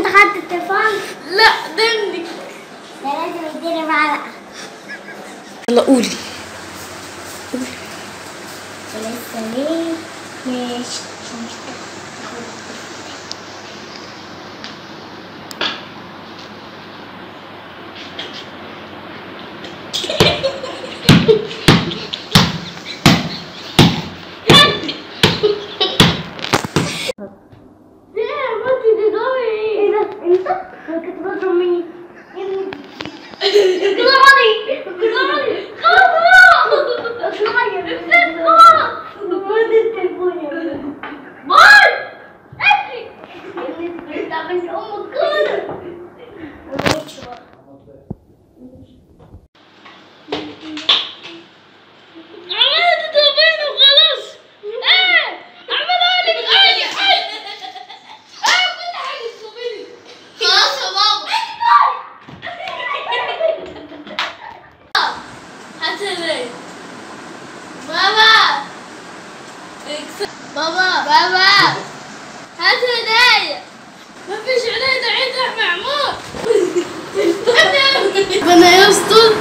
انت خدت التليفون لا دمني ده لازم يديني معلقة يلا قولي ولسه ليه ماشي ايه ما تدوري ايه ده انت؟ انا كنت بضرب مين؟ اطلعي اطلعي خلاص اطلعي خد التليفون يا بنت باي انت بنت امك كده ماشي بقى عملت تضربين وخلاص ايه عملها لك غالي ايه كل حاجه تضربيني خلاص يا بابا هات هدية بابا اكس- بابا بابا هات هدايا ما فيش عليه عيد معمور ربنا يستر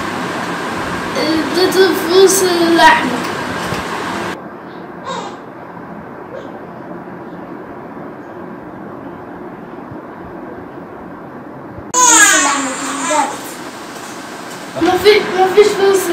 اديته فلوس لحمك ما في ما فيش فلوس